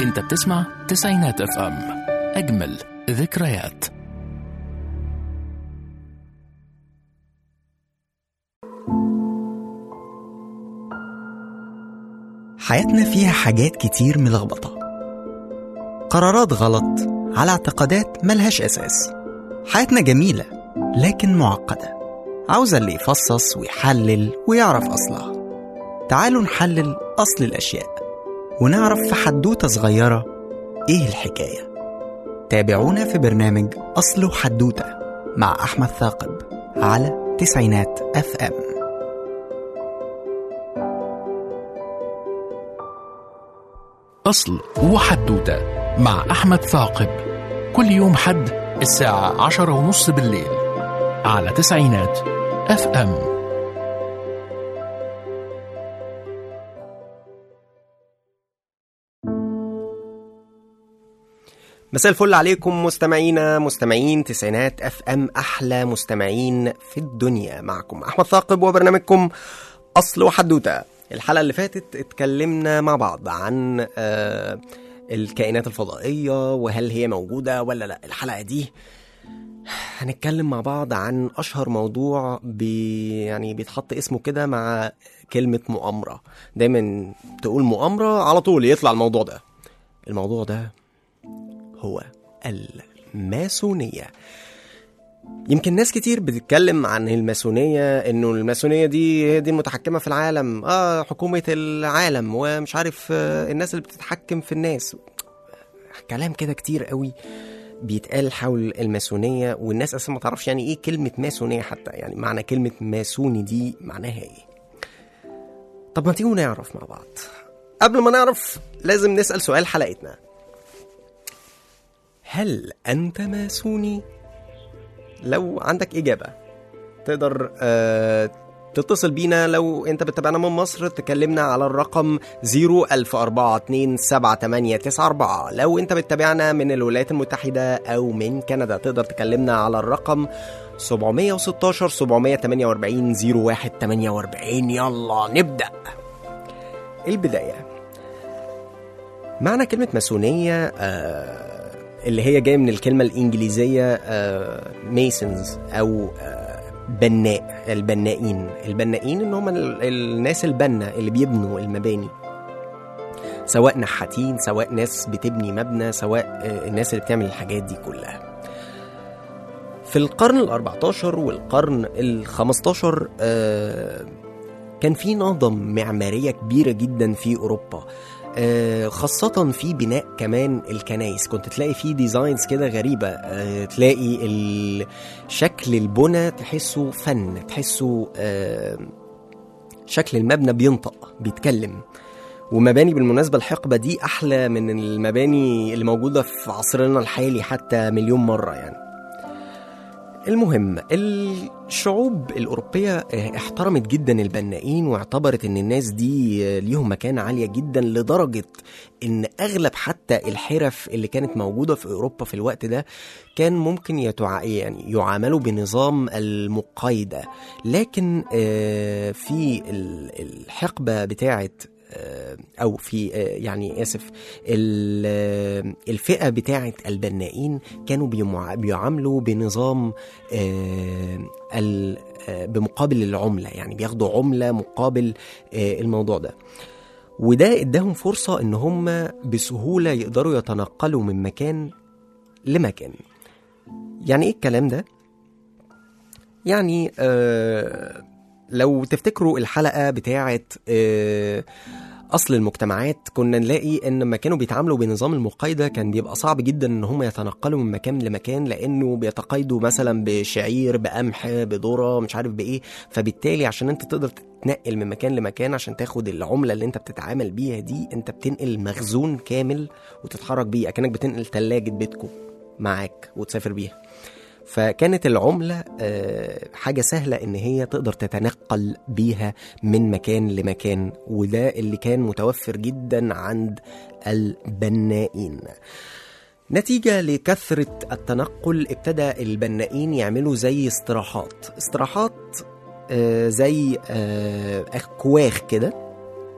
انت بتسمع تسعينات اف ام اجمل ذكريات حياتنا فيها حاجات كتير ملخبطة قرارات غلط على اعتقادات ملهاش أساس حياتنا جميلة لكن معقدة عاوزة اللي يفصص ويحلل ويعرف أصلها تعالوا نحلل أصل الأشياء ونعرف في حدوتة صغيرة إيه الحكاية تابعونا في برنامج أصل وحدوتة مع أحمد ثاقب على تسعينات أف أم أصل وحدوتة مع أحمد ثاقب كل يوم حد الساعة عشرة ونص بالليل على تسعينات اف ام مساء الفل عليكم مستمعينا مستمعين تسعينات اف ام احلى مستمعين في الدنيا معكم احمد ثاقب وبرنامجكم اصل وحدوته الحلقه اللي فاتت اتكلمنا مع بعض عن آه الكائنات الفضائيه وهل هي موجوده ولا لا الحلقه دي هنتكلم مع بعض عن اشهر موضوع بي يعني بيتحط اسمه كده مع كلمه مؤامره دايما تقول مؤامره على طول يطلع الموضوع ده الموضوع ده هو الماسونية يمكن ناس كتير بتتكلم عن الماسونية انه الماسونية دي هي دي المتحكمة في العالم اه حكومة العالم ومش عارف آه الناس اللي بتتحكم في الناس كلام كده كتير قوي بيتقال حول الماسونية والناس اصلا ما تعرفش يعني ايه كلمة ماسونية حتى يعني معنى كلمة ماسوني دي معناها ايه طب ما تيجوا نعرف مع بعض قبل ما نعرف لازم نسأل سؤال حلقتنا هل أنت ماسوني؟ لو عندك إجابة تقدر آه تتصل بينا لو انت بتتابعنا من مصر تكلمنا على الرقم 010427894 لو انت بتتابعنا من الولايات المتحدة او من كندا تقدر تكلمنا على الرقم 716 748 0148 يلا نبدأ البداية معنى كلمة ماسونية آه اللي هي جايه من الكلمه الانجليزيه ميسنز او آه بناء البنائين البنائين ان هم الناس البنا اللي بيبنوا المباني سواء نحاتين سواء ناس بتبني مبنى سواء آه الناس اللي بتعمل الحاجات دي كلها في القرن ال14 والقرن ال15 آه كان في نهضة معمارية كبيرة جدا في أوروبا آه خاصة في بناء كمان الكنايس كنت تلاقي فيه ديزاينز كده غريبة آه تلاقي شكل البنى تحسه فن تحسه آه شكل المبنى بينطق بيتكلم ومباني بالمناسبة الحقبة دي أحلى من المباني اللي موجودة في عصرنا الحالي حتى مليون مرة يعني المهم الشعوب الأوروبية احترمت جدا البنائين واعتبرت ان الناس دي ليهم مكانة عالية جدا لدرجة ان اغلب حتى الحرف اللي كانت موجودة في اوروبا في الوقت ده كان ممكن يتع... يعني يعاملوا بنظام المقايدة لكن في الحقبة بتاعة او في يعني اسف الفئه بتاعه البنائين كانوا بيعاملوا بنظام بمقابل العمله يعني بياخدوا عمله مقابل الموضوع ده وده اداهم فرصه ان هم بسهوله يقدروا يتنقلوا من مكان لمكان يعني ايه الكلام ده يعني آه لو تفتكروا الحلقه بتاعه آه اصل المجتمعات كنا نلاقي ان لما كانوا بيتعاملوا بنظام المقايضه كان بيبقى صعب جدا ان هم يتنقلوا من مكان لمكان لانه بيتقايدوا مثلا بشعير بقمح بذره مش عارف بايه فبالتالي عشان انت تقدر تتنقل من مكان لمكان عشان تاخد العمله اللي انت بتتعامل بيها دي انت بتنقل مخزون كامل وتتحرك بيه اكنك بتنقل ثلاجه بيتكم معاك وتسافر بيها فكانت العملة حاجة سهلة إن هي تقدر تتنقل بيها من مكان لمكان وده اللي كان متوفر جدا عند البنائين نتيجة لكثرة التنقل ابتدى البنائين يعملوا زي استراحات استراحات زي كواخ كده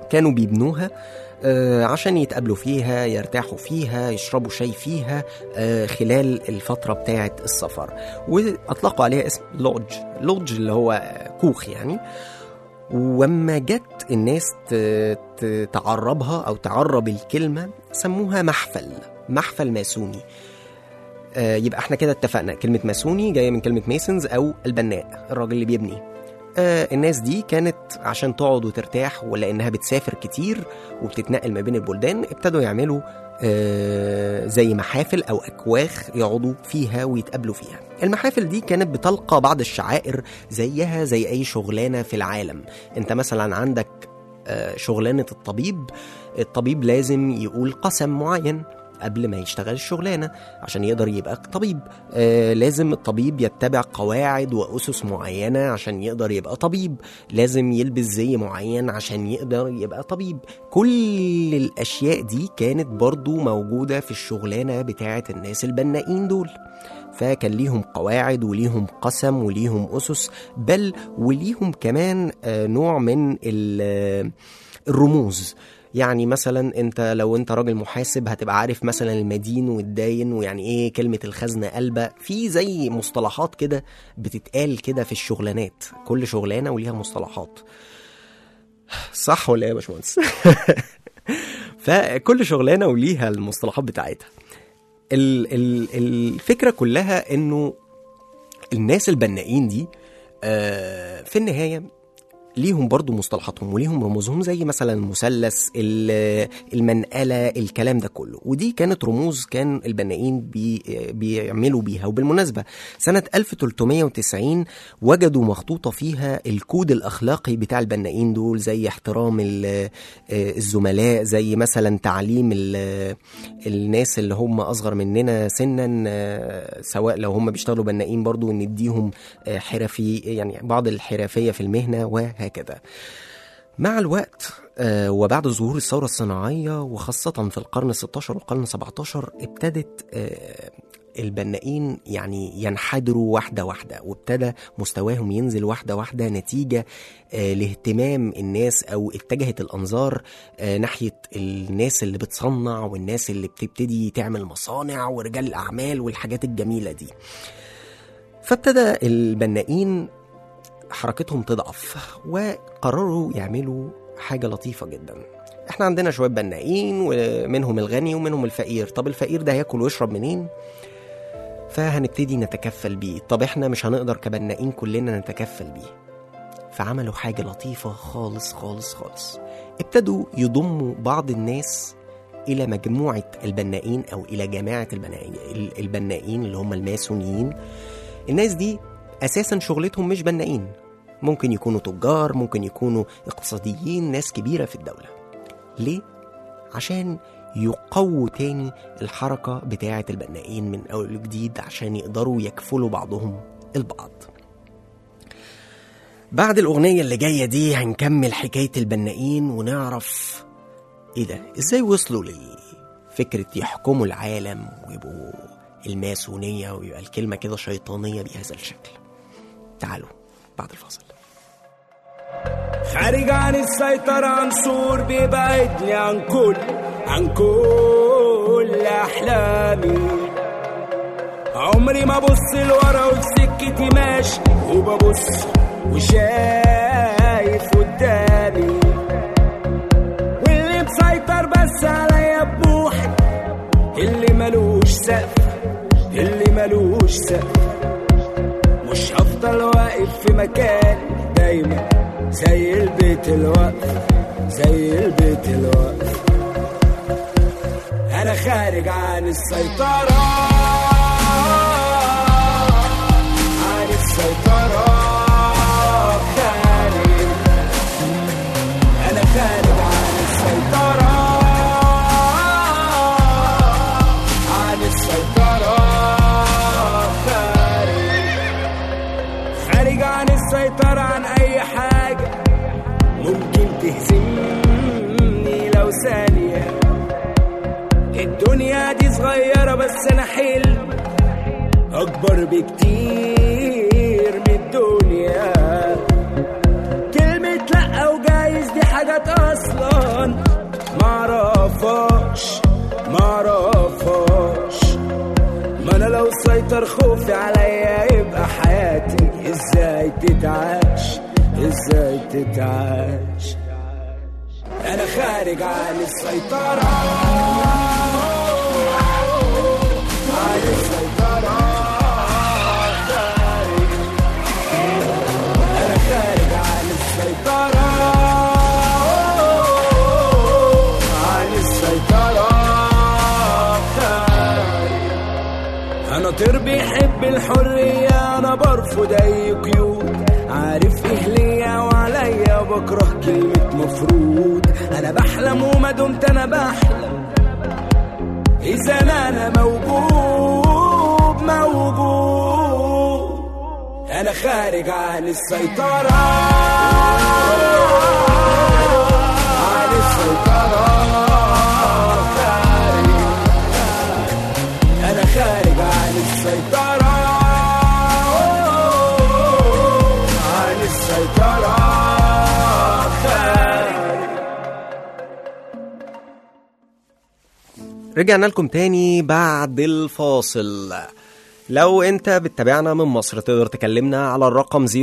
كانوا بيبنوها آه، عشان يتقابلوا فيها يرتاحوا فيها يشربوا شاي فيها آه، خلال الفترة بتاعة السفر وأطلقوا عليها اسم لودج لودج اللي هو كوخ يعني وما جت الناس ت- ت- تعربها أو تعرب الكلمة سموها محفل محفل ماسوني آه، يبقى احنا كده اتفقنا كلمة ماسوني جاية من كلمة ميسنز أو البناء الراجل اللي بيبني آه، الناس دي كانت عشان تقعد وترتاح ولا انها بتسافر كتير وبتتنقل ما بين البلدان ابتدوا يعملوا آه، زي محافل او اكواخ يقعدوا فيها ويتقابلوا فيها المحافل دي كانت بتلقى بعض الشعائر زيها زي اي شغلانه في العالم انت مثلا عندك آه، شغلانه الطبيب الطبيب لازم يقول قسم معين قبل ما يشتغل الشغلانه عشان يقدر يبقى طبيب آه لازم الطبيب يتبع قواعد واسس معينه عشان يقدر يبقى طبيب لازم يلبس زي معين عشان يقدر يبقى طبيب كل الاشياء دي كانت برضو موجوده في الشغلانه بتاعه الناس البنائين دول فكان ليهم قواعد وليهم قسم وليهم اسس بل وليهم كمان آه نوع من ال- آه، الرموز يعني مثلا انت لو انت راجل محاسب هتبقى عارف مثلا المدين والداين ويعني ايه كلمة الخزنة قلبة في زي مصطلحات كده بتتقال كده في الشغلانات كل شغلانة وليها مصطلحات صح ولا ايه يا باشمهندس فكل شغلانة وليها المصطلحات بتاعتها ال- ال- الفكرة كلها انه الناس البنائين دي آه، في النهاية ليهم برضو مصطلحاتهم وليهم رموزهم زي مثلا المثلث ال- المنقلة الكلام ده كله ودي كانت رموز كان البنائين بي بيعملوا بيها وبالمناسبة سنة 1390 وجدوا مخطوطة فيها الكود الأخلاقي بتاع البنائين دول زي احترام ال- الزملاء زي مثلا تعليم ال- الناس اللي هم أصغر مننا سنا آه، سواء لو هم بيشتغلوا بنائين برضو نديهم آه، حرفي يعني بعض الحرفية في المهنة وهكذا مع الوقت آه، وبعد ظهور الثورة الصناعية وخاصة في القرن 16 والقرن 17 ابتدت آه، البنائين يعني ينحدروا واحدة واحدة وابتدى مستواهم ينزل واحدة واحدة نتيجة آه، لاهتمام الناس أو اتجهت الأنظار آه، ناحية الناس اللي بتصنع والناس اللي بتبتدي تعمل مصانع ورجال الأعمال والحاجات الجميلة دي فابتدى البنائين حركتهم تضعف وقرروا يعملوا حاجة لطيفة جدا احنا عندنا شوية بنائين ومنهم الغني ومنهم الفقير طب الفقير ده هياكل ويشرب منين فهنبتدي نتكفل بيه طب احنا مش هنقدر كبنائين كلنا نتكفل بيه فعملوا حاجة لطيفة خالص خالص خالص ابتدوا يضموا بعض الناس إلى مجموعة البنائين أو إلى جماعة البنائين البنائين اللي هم الماسونيين الناس دي أساسا شغلتهم مش بنائين ممكن يكونوا تجار ممكن يكونوا اقتصاديين ناس كبيرة في الدولة ليه؟ عشان يقووا تاني الحركة بتاعة البنائين من أول وجديد عشان يقدروا يكفلوا بعضهم البعض بعد الأغنية اللي جاية دي هنكمل حكاية البنائين ونعرف إيه ده إزاي وصلوا لفكرة يحكموا العالم ويبقوا الماسونية ويبقى الكلمة كده شيطانية بهذا الشكل تعالوا بعد الفاصل خارج عن السيطرة عنصر بيبعدني عن كل عن كل أحلامي عمري ما بص لورا وفي سكتي ماشي وببص وشايف قدامي واللي مسيطر بس عليا بوحي اللي ملوش سقف اللي ملوش سقف مش هفضل واقف في مكان دايما زي البيت الوقف زي البيت الوقف انا خارج عن السيطرة عن السيطرة خارج انا خارج عن السيطرة عن السيطرة خارج خارج عن السيطرة عن أي حاجة ممكن تهزمني لو ثانية الدنيا دي صغيرة بس أنا حلم أكبر بكتير من الدنيا كلمة لأ وجايز دي حاجات اصلا معرفهاش معرفهاش ما انا لو سيطر خوفي عليا يبقى حياتي ازاي تتعاش ازاي تتعاش انا خارج عن السيطرة عن السيطرة خارج انا خارج عن السيطرة عن السيطرة خارج انا طير بيحب الحرية انا برفض اي قيود عارف ايه ليا وعليا بكره كلمة مفروض انا بحلم وما دمت انا بحلم اذا انا انا موجود موجود انا خارج عن السيطرة عن السيطرة خارج انا خارج عن السيطرة عن السيطرة خارج رجعنا لكم تاني بعد الفاصل لو انت بتتابعنا من مصر تقدر تكلمنا على الرقم 010427894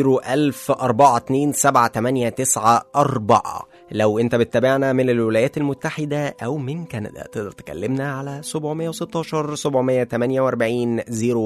لو انت بتتابعنا من الولايات المتحدة او من كندا تقدر تكلمنا على 716 748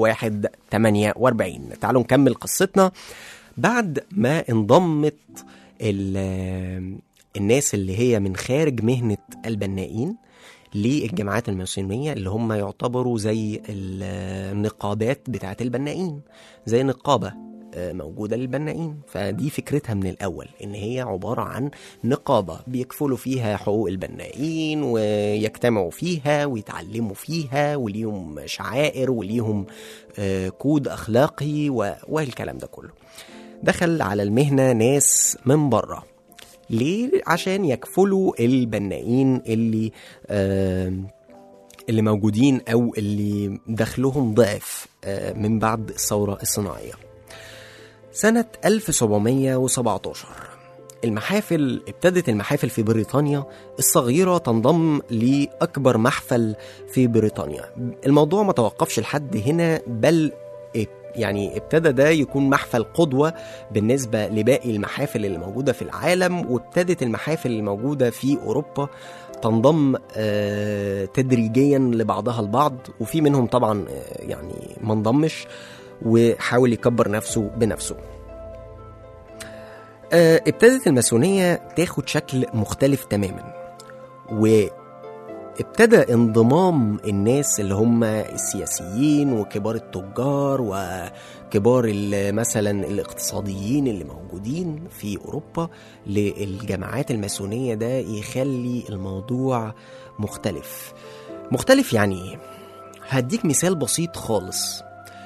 0148 تعالوا نكمل قصتنا بعد ما انضمت ال- الناس اللي هي من خارج مهنة البنائين للجامعات الماسونية اللي هم يعتبروا زي النقابات بتاعة البنائين زي نقابة آه، موجودة للبنائين فدي فكرتها من الأول إن هي عبارة عن نقابة بيكفلوا فيها حقوق البنائين ويجتمعوا فيها ويتعلموا فيها وليهم شعائر وليهم آه، كود أخلاقي و- والكلام ده كله دخل على المهنة ناس من بره ليه؟ عشان يكفلوا البنائين اللي آه اللي موجودين او اللي دخلهم ضعف آه من بعد الثورة الصناعية. سنة 1717 المحافل ابتدت المحافل في بريطانيا الصغيرة تنضم لأكبر محفل في بريطانيا الموضوع ما توقفش لحد هنا بل اب- يعني ابتدى ده يكون محفل قدوة بالنسبة لباقي المحافل اللي موجودة في العالم وابتدت المحافل الموجودة في أوروبا تنضم آه، تدريجيا لبعضها البعض وفي منهم طبعا آه، يعني ما انضمش وحاول يكبر نفسه بنفسه آه، ابتدت الماسونية تاخد شكل مختلف تماما وابتدى انضمام الناس اللي هم السياسيين وكبار التجار وكبار ال- مثلا الاقتصاديين اللي موجودين في اوروبا للجماعات الماسونية ده يخلي الموضوع مختلف مختلف يعني ايه هديك مثال بسيط خالص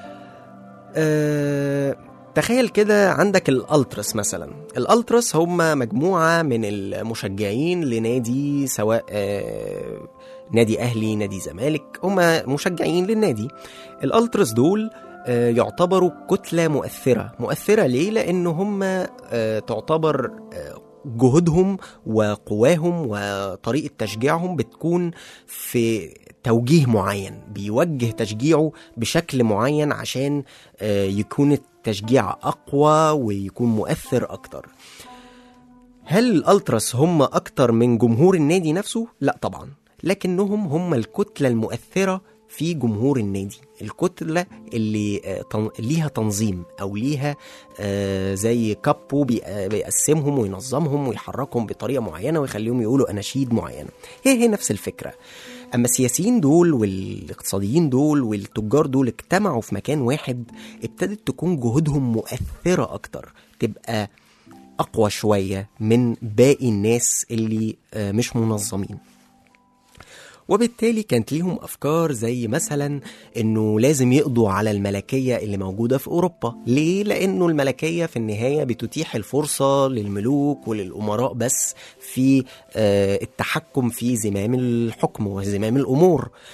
أه تخيل كده عندك الالتراس مثلا الالتراس هم مجموعه من المشجعين لنادي سواء أه نادي اهلي نادي زمالك هم مشجعين للنادي الالتراس دول آه، يعتبروا كتله مؤثره مؤثره ليه لان هم آه، تعتبر آه، جهودهم وقواهم وطريقه تشجيعهم بتكون في توجيه معين بيوجه تشجيعه بشكل معين عشان آه، يكون التشجيع اقوى ويكون مؤثر اكتر هل الالتراس هم اكتر من جمهور النادي نفسه لا طبعا لكنهم هم الكتله المؤثره في جمهور النادي الكتله اللي آه، تن- ليها تنظيم او ليها آه، زي كابو بي- آه، بيقسمهم وينظمهم ويحركهم بطريقه معينه ويخليهم يقولوا اناشيد معينه هي هي نفس الفكره اما السياسيين دول والاقتصاديين دول والتجار دول اجتمعوا في مكان واحد ابتدت تكون جهودهم مؤثره اكتر تبقى اقوى شويه من باقي الناس اللي آه، مش منظمين وبالتالي كانت ليهم افكار زي مثلا انه لازم يقضوا على الملكيه اللي موجوده في اوروبا ليه لانه الملكيه في النهايه بتتيح الفرصه للملوك وللامراء بس في آه، التحكم في زمام الحكم وزمام الامور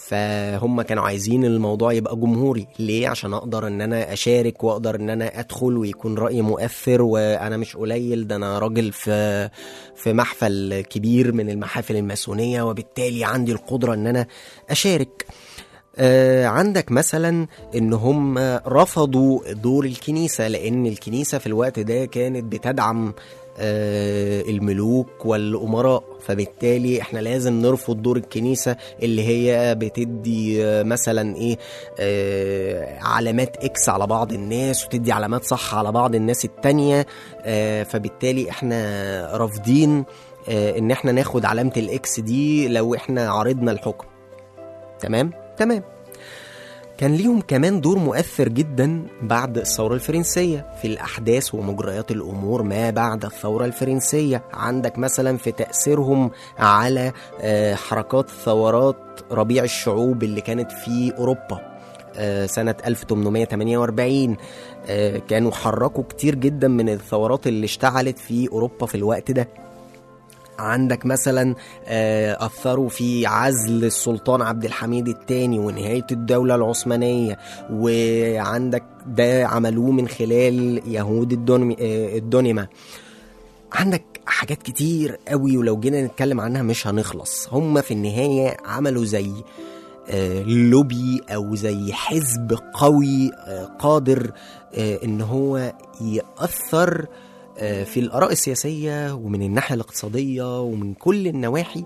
فهم كانوا عايزين الموضوع يبقى جمهوري ليه عشان اقدر ان انا اشارك واقدر ان انا ادخل ويكون رايي مؤثر وانا مش قليل ده انا راجل في في محفل كبير من المحافل الماسونيه وبالتالي عندي القدره ان انا اشارك آه، عندك مثلا ان هم رفضوا دور الكنيسه لان الكنيسه في الوقت ده كانت بتدعم آه، الملوك والامراء فبالتالي احنا لازم نرفض دور الكنيسه اللي هي بتدي آه، مثلا ايه آه، علامات اكس على بعض الناس وتدي علامات صح على بعض الناس التانية آه، فبالتالي احنا رافضين آه، ان احنا ناخد علامه الاكس دي لو احنا عارضنا الحكم تمام تمام كان ليهم كمان دور مؤثر جدا بعد الثورة الفرنسية في الأحداث ومجريات الأمور ما بعد الثورة الفرنسية عندك مثلا في تأثيرهم على آه، حركات ثورات ربيع الشعوب اللي كانت في أوروبا آه، سنة 1848 آه، كانوا حركوا كتير جدا من الثورات اللي اشتعلت في أوروبا في الوقت ده عندك مثلا آه، أثروا في عزل السلطان عبد الحميد الثاني ونهاية الدولة العثمانية وعندك ده عملوه من خلال يهود الدونم- آه، الدونيما عندك حاجات كتير قوي ولو جينا نتكلم عنها مش هنخلص هم في النهاية عملوا زي آه، لوبي او زي حزب قوي آه، قادر آه، ان هو يأثر آه، في الآراء السياسية ومن الناحية الاقتصادية ومن كل النواحي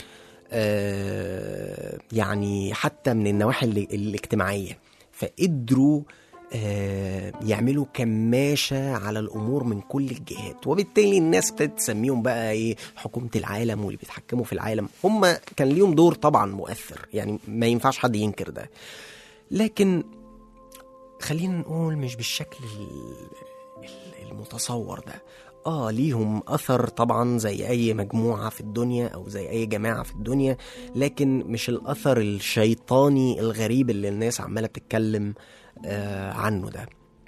آه، يعني حتى من النواحي ال- الاجتماعية فقدروا آه، يعملوا كماشة على الأمور من كل الجهات وبالتالي الناس ابتدت تسميهم بقى إيه حكومة العالم واللي بيتحكموا في العالم هم كان ليهم دور طبعا مؤثر يعني ما ينفعش حد ينكر ده لكن خلينا نقول مش بالشكل ال- ال- المتصور ده اه ليهم اثر طبعا زي اي مجموعه في الدنيا او زي اي جماعه في الدنيا لكن مش الاثر الشيطاني الغريب اللي الناس عماله بتتكلم آه عنه ده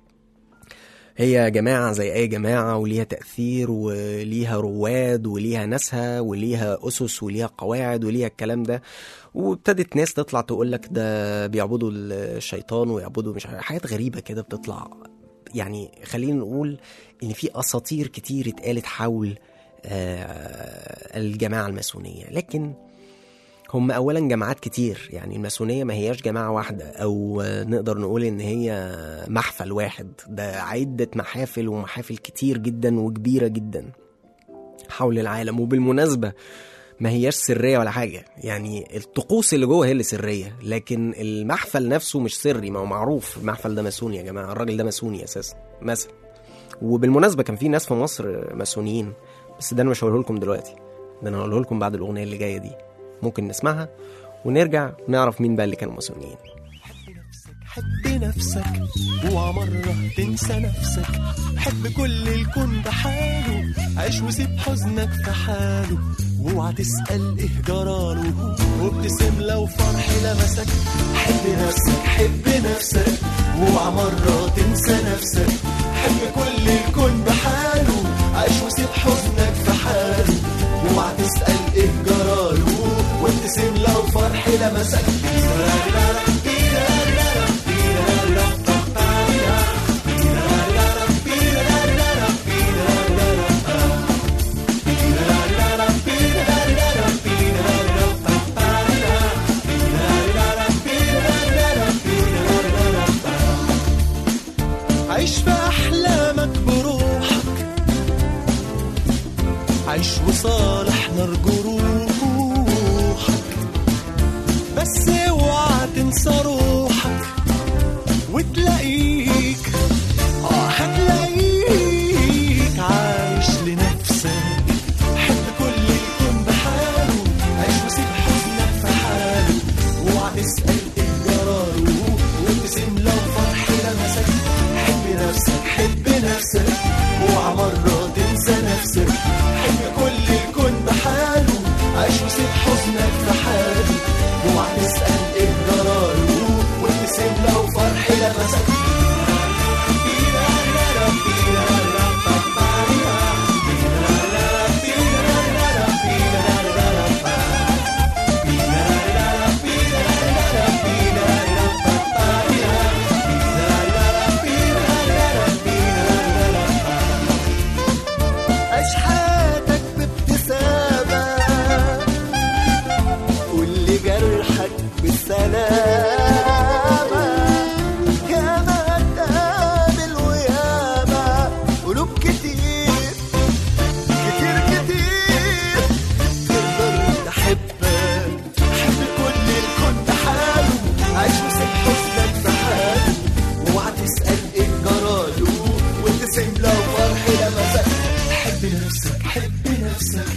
هي جماعة زي أي جماعة وليها تأثير وليها رواد وليها ناسها وليها أسس وليها قواعد وليها الكلام ده وابتدت ناس تطلع تقول لك ده بيعبدوا الشيطان ويعبدوا مش عارف حاجات غريبة كده بتطلع يعني خلينا نقول إن في أساطير كتير اتقالت حول آه، الجماعة الماسونية لكن هم اولا جماعات كتير يعني الماسونيه ما هياش جماعه واحده او آه، نقدر نقول ان هي محفل واحد ده عده محافل ومحافل كتير جدا وكبيره جدا حول العالم وبالمناسبه ما هياش سريه ولا حاجه يعني الطقوس اللي جوه هي اللي سريه لكن المحفل نفسه مش سري ما هو معروف المحفل ده ماسوني يا جماعه الراجل ده ماسوني اساسا مثلا وبالمناسبه كان في ناس في مصر ماسونيين بس ده انا مش هقوله لكم دلوقتي ده انا هقوله لكم بعد الاغنيه اللي جايه دي ممكن نسمعها ونرجع نعرف مين بقى اللي كانوا ماسونيين حب نفسك اوعى مرة تنسى نفسك حب كل الكون بحاله عيش وسيب حزنك في حاله واوعى تسأل ايه جراله وابتسم لو فرح لمسك حب نفسك حب نفسك واوعى مرة تنسى نفسك حب كل الكون بحاله عيش وسيب حزنك في حاله واوعى تسأل ايه جراله وابتسم لو فرح لمسك عيش في أحلامك بروحك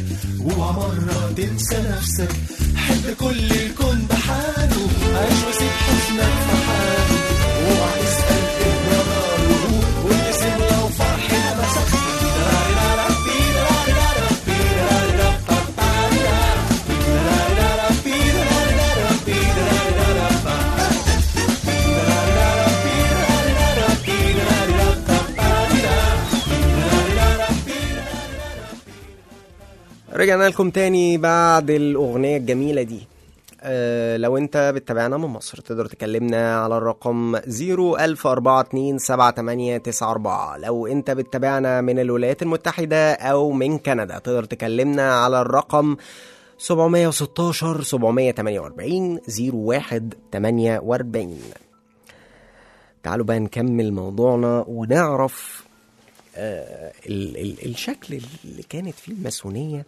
واوعى مرة تنسى نفسك حب كل الكون بحاله عيش وسيب حزنك في حاله واوعى تسأل ايه جراله وابتسم لو فرح لمسك رجعنا لكم تاني بعد الأغنية الجميلة دي أه لو انت بتتابعنا من مصر تقدر تكلمنا على الرقم 010427894 لو انت بتتابعنا من الولايات المتحدة او من كندا تقدر تكلمنا على الرقم 716 748 0148 تعالوا بقى نكمل موضوعنا ونعرف آه ال ال الشكل اللي كانت فيه الماسونية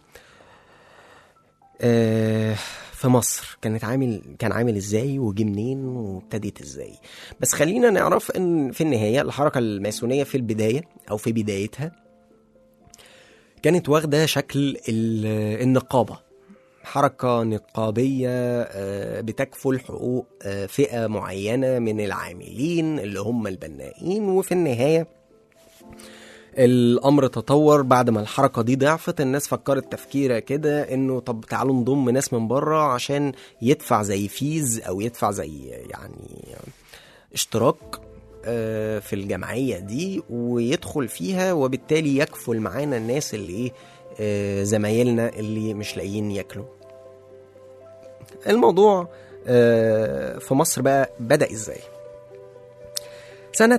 آه في مصر كانت عامل كان عامل ازاي وجه منين وابتدت ازاي بس خلينا نعرف ان في النهاية الحركة الماسونية في البداية او في بدايتها كانت واخدة شكل ال- النقابة حركة نقابية آه، بتكفل حقوق آه، فئة معينة من العاملين اللي هم البنائين وفي النهاية الامر تطور بعد ما الحركه دي ضعفت الناس فكرت تفكيره كده انه طب تعالوا نضم ناس من بره عشان يدفع زي فيز او يدفع زي يعني اشتراك آه، في الجمعيه دي ويدخل فيها وبالتالي يكفل معانا الناس اللي ايه آه، زمايلنا اللي مش لاقيين ياكلوا الموضوع آه، في مصر بقى بدا ازاي سنه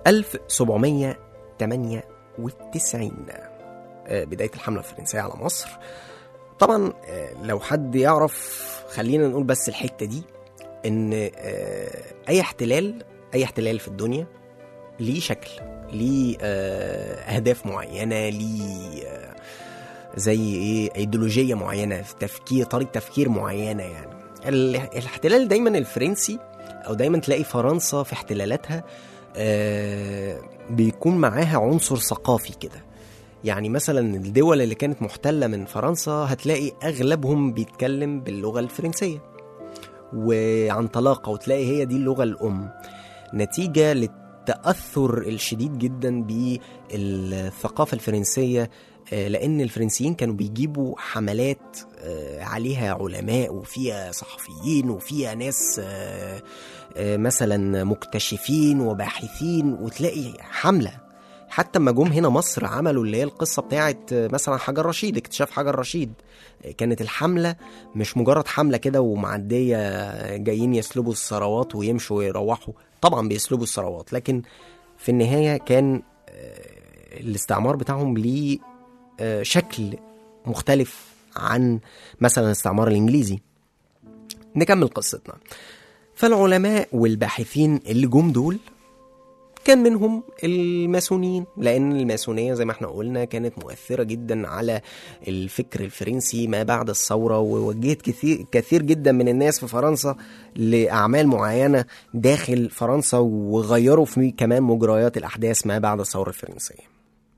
1798 آه، بدايه الحمله الفرنسيه على مصر طبعا آه، لو حد يعرف خلينا نقول بس الحته دي ان آه، اي احتلال اي احتلال في الدنيا ليه شكل ليه آه، اهداف معينه ليه آه، زي ايه ايديولوجيه معينه في تفكير طريقه تفكير معينه يعني ال- الاحتلال دايما الفرنسي او دايما تلاقي فرنسا في احتلالاتها آه، بيكون معاها عنصر ثقافي كده يعني مثلا الدول اللي كانت محتله من فرنسا هتلاقي اغلبهم بيتكلم باللغه الفرنسيه وعن طلاقه وتلاقي هي دي اللغه الام نتيجه للتاثر الشديد جدا بالثقافه الفرنسيه آه، لان الفرنسيين كانوا بيجيبوا حملات آه، عليها علماء وفيها صحفيين وفيها ناس آه، آه، مثلا مكتشفين وباحثين وتلاقي حمله حتى لما جم هنا مصر عملوا اللي هي القصه بتاعت آه، مثلا حجر رشيد اكتشاف حجر رشيد آه، كانت الحمله مش مجرد حمله كده ومعديه آه، جايين يسلبوا الثروات ويمشوا ويروحوا طبعا بيسلبوا الثروات لكن في النهايه كان آه، الاستعمار بتاعهم ليه آه، شكل مختلف عن مثلا الاستعمار الانجليزي نكمل قصتنا فالعلماء والباحثين اللي جم دول كان منهم الماسونيين لان الماسونيه زي ما احنا قلنا كانت مؤثره جدا على الفكر الفرنسي ما بعد الثوره ووجهت كثير كثير جدا من الناس في فرنسا لاعمال معينه داخل فرنسا وغيروا في كمان مجريات الاحداث ما بعد الثوره الفرنسيه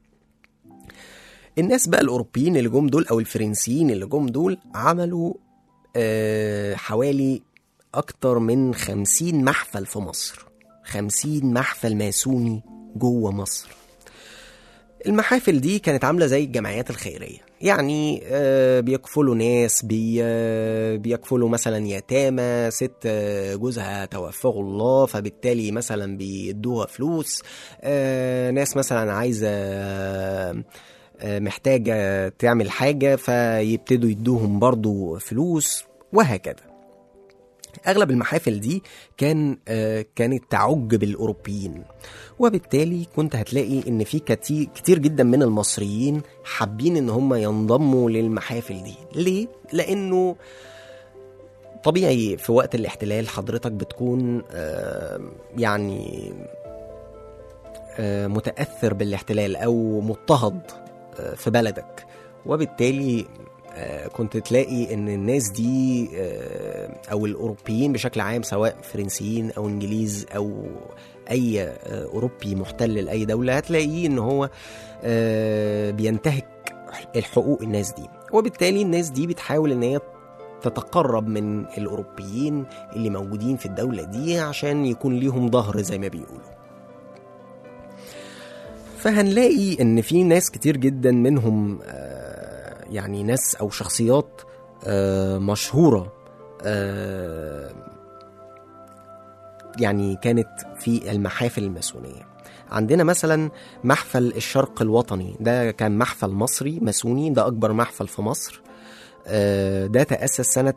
الناس بقى الاوروبيين اللي جم دول او الفرنسيين اللي جم دول عملوا آه، حوالي اكتر من خمسين محفل في مصر خمسين محفل ماسوني جوه مصر المحافل دي كانت عامله زي الجمعيات الخيريه يعني آه، بيكفلوا ناس بي آه، بيكفلوا مثلا يتامى ست آه، جوزها توفاه الله فبالتالي مثلا بيدوها فلوس آه، ناس مثلا عايزه آه، آه، محتاجه تعمل حاجه فيبتدوا يدوهم برضو فلوس وهكذا اغلب المحافل دي كان آه، كانت تعج بالاوروبيين وبالتالي كنت هتلاقي ان في كتير, كتير جدا من المصريين حابين ان هم ينضموا للمحافل دي ليه لانه طبيعي في وقت الاحتلال حضرتك بتكون آه، يعني آه، متاثر بالاحتلال او مضطهد آه، في بلدك وبالتالي آه، كنت تلاقي ان الناس دي آه، او الاوروبيين بشكل عام سواء فرنسيين او انجليز او اي آه، اوروبي محتل لاي دوله هتلاقيه ان هو آه، بينتهك الحقوق الناس دي وبالتالي الناس دي بتحاول ان هي تتقرب من الاوروبيين اللي موجودين في الدوله دي عشان يكون ليهم ظهر زي ما بيقولوا فهنلاقي ان في ناس كتير جدا منهم آه، يعني ناس او شخصيات آه، مشهوره آه، يعني كانت في المحافل الماسونيه عندنا مثلا محفل الشرق الوطني ده كان محفل مصري ماسوني ده اكبر محفل في مصر آه، ده تأسس سنة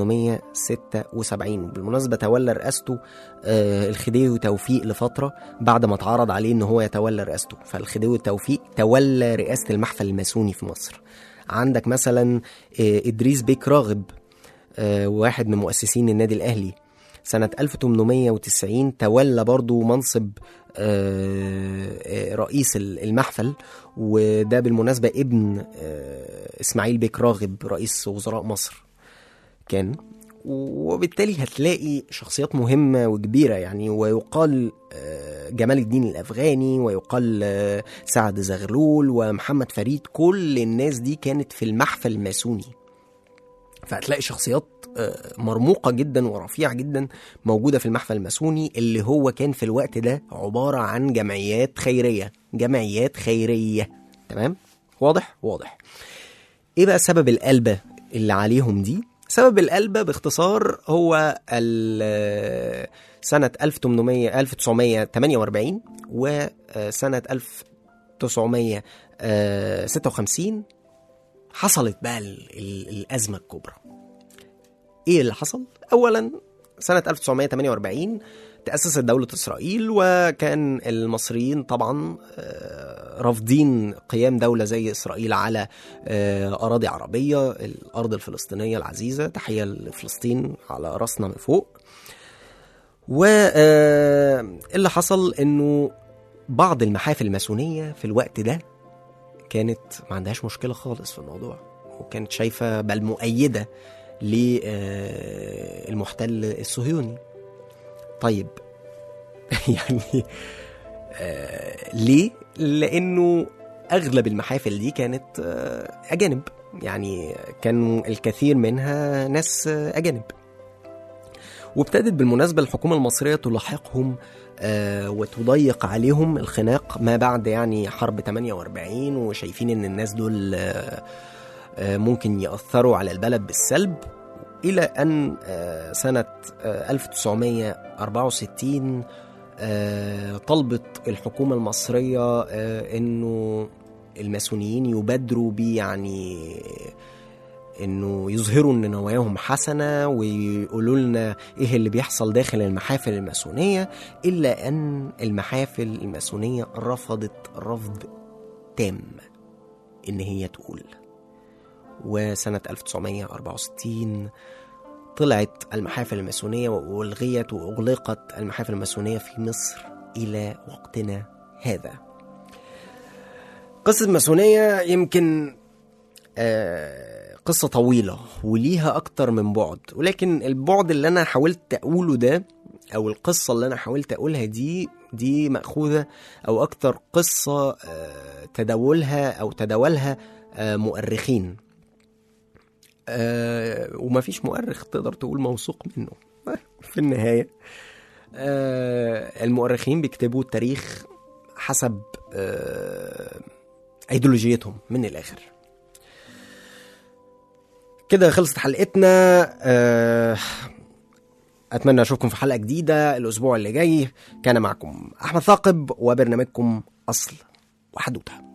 1876 بالمناسبة تولى رئاسته آه، الخديوي توفيق لفترة بعد ما اتعرض عليه ان هو يتولى رئاسته فالخديوي توفيق تولى رئاسة المحفل الماسوني في مصر عندك مثلا آه، إدريس بيك راغب آه، واحد من مؤسسين النادي الأهلي سنة 1890 تولى برضو منصب آه، آه، رئيس المحفل وده بالمناسبة ابن آه، إسماعيل بيك راغب رئيس وزراء مصر كان وبالتالي هتلاقي شخصيات مهمة وكبيرة يعني ويقال آه، جمال الدين الأفغاني ويقال آه، سعد زغلول ومحمد فريد كل الناس دي كانت في المحفل الماسوني فهتلاقي شخصيات آه، مرموقة جدا ورفيعة جدا موجودة في المحفل الماسوني اللي هو كان في الوقت ده عبارة عن جمعيات خيرية جمعيات خيرية تمام واضح واضح ايه بقى سبب القلبة اللي عليهم دي سبب القلبة باختصار هو ال- سنة 1800 1948 وسنة 1956 حصلت بقى ال- ال- الأزمة الكبرى ايه اللي حصل؟ اولا سنة 1948 تأسست دولة إسرائيل وكان المصريين طبعا آه، رافضين قيام دولة زي إسرائيل على آه، أراضي عربية الأرض الفلسطينية العزيزة تحية لفلسطين على راسنا من فوق واللي حصل إنه بعض المحافل الماسونية في الوقت ده كانت ما عندهاش مشكلة خالص في الموضوع وكانت شايفة بل مؤيدة للمحتل الصهيوني طيب يعني آه، ليه؟ لأنه أغلب المحافل دي كانت آه، أجانب يعني كانوا الكثير منها ناس آه، أجانب وابتدت بالمناسبة الحكومة المصرية تلاحقهم آه، وتضيق عليهم الخناق ما بعد يعني حرب 48 وشايفين ان الناس دول آه، آه، ممكن يأثروا على البلد بالسلب إلى أن آه، سنة آه، 1964 آه، طلبت الحكومة المصرية آه، إنه الماسونيين يبادروا بيه يعني انه يظهروا ان نواياهم حسنه ويقولوا لنا ايه اللي بيحصل داخل المحافل الماسونيه الا ان المحافل الماسونيه رفضت رفض تام ان هي تقول وسنة 1964 طلعت المحافل الماسونية وألغيت وأغلقت المحافل الماسونية في مصر إلى وقتنا هذا قصة الماسونية يمكن آه، قصة طويلة وليها أكتر من بعد ولكن البعد اللي أنا حاولت أقوله ده أو القصة اللي أنا حاولت أقولها دي دي مأخوذة أو أكتر قصة آه، تداولها أو تداولها آه، مؤرخين آه، ومفيش مؤرخ تقدر تقول موثوق منه في النهاية آه، المؤرخين بيكتبوا التاريخ حسب آه، ايديولوجيتهم من الاخر كده خلصت حلقتنا آه، اتمنى اشوفكم في حلقه جديده الاسبوع اللي جاي كان معكم احمد ثاقب وبرنامجكم اصل وحدوته